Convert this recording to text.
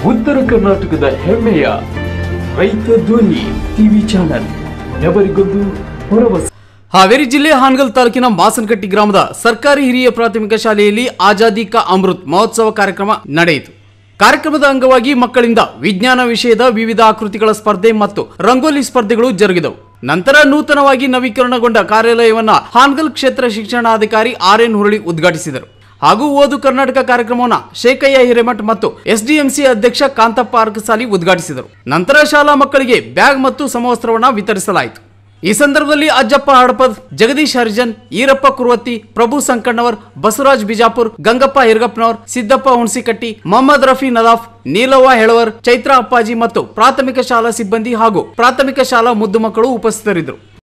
ಉತ್ತರ ಕರ್ನಾಟಕದ ಹೆಮ್ಮೆಯ ರೈತ ಧ್ವನಿ ಟಿವಿ ಚಾನಲ್ ನೆವರಿಗೊಂದು ಭರವಸೆ ಹಾವೇರಿ ಜಿಲ್ಲೆ ಹಾನಗಲ್ ತಾಲೂಕಿನ ಮಾಸನಕಟ್ಟಿ ಗ್ರಾಮದ ಸರ್ಕಾರಿ ಹಿರಿಯ ಪ್ರಾಥಮಿಕ ಶಾಲೆಯಲ್ಲಿ ಆಜಾದಿ ಕಾ ಅಮೃತ್ ಮಹೋತ್ಸವ ಕಾರ್ಯಕ್ರಮ ನಡೆಯಿತು ಕಾರ್ಯಕ್ರಮದ ಅಂಗವಾಗಿ ಮಕ್ಕಳಿಂದ ವಿಜ್ಞಾನ ವಿಷಯದ ವಿವಿಧ ಆಕೃತಿಗಳ ಸ್ಪರ್ಧೆ ಮತ್ತು ರಂಗೋಲಿ ಸ್ಪರ್ಧೆಗಳು ಜರುಗಿದವು ನಂತರ ನೂತನವಾಗಿ ನವೀಕರಣಗೊಂಡ ಕಾರ್ಯಾಲಯವನ್ನ ಹಾನಗಲ್ ಕ್ಷೇತ್ರ ಶಿಕ್ಷಣಾಧಿಕಾರಿ ಆರ್ ಎನ್ ಹುರಳಿ ಉದ್ಘಾಟಿಸಿದರು ಹಾಗೂ ಓದು ಕರ್ನಾಟಕ ಕಾರ್ಯಕ್ರಮವನ್ನು ಶೇಖಯ್ಯ ಹಿರೇಮಠ್ ಮತ್ತು ಎಸ್ಡಿಎಂಸಿ ಅಧ್ಯಕ್ಷ ಕಾಂತಪ್ಪ ಅರ್ಕಸಾಲಿ ಉದ್ಘಾಟಿಸಿದರು ನಂತರ ಶಾಲಾ ಮಕ್ಕಳಿಗೆ ಬ್ಯಾಗ್ ಮತ್ತು ಸಮವಸ್ತ್ರವನ್ನು ವಿತರಿಸಲಾಯಿತು ಈ ಸಂದರ್ಭದಲ್ಲಿ ಅಜ್ಜಪ್ಪ ಹಡಪದ್ ಜಗದೀಶ್ ಹರಿಜನ್ ಈರಪ್ಪ ಕುರುವತ್ತಿ ಪ್ರಭು ಸಂಕಣ್ಣವರ್ ಬಸವರಾಜ್ ಬಿಜಾಪುರ್ ಗಂಗಪ್ಪ ಹಿರಗಪ್ಪನವರ್ ಸಿದ್ದಪ್ಪ ಹುಣಸಿಕಟ್ಟಿ ಮೊಹಮ್ಮದ್ ರಫಿ ನದಾಫ್ ನೀಲವ್ವ ಹೆಳವರ್ ಚೈತ್ರ ಅಪ್ಪಾಜಿ ಮತ್ತು ಪ್ರಾಥಮಿಕ ಶಾಲಾ ಸಿಬ್ಬಂದಿ ಹಾಗೂ ಪ್ರಾಥಮಿಕ ಶಾಲಾ ಮುದ್ದು ಮಕ್ಕಳು ಉಪಸ್ಥಿತರಿದ್ದರು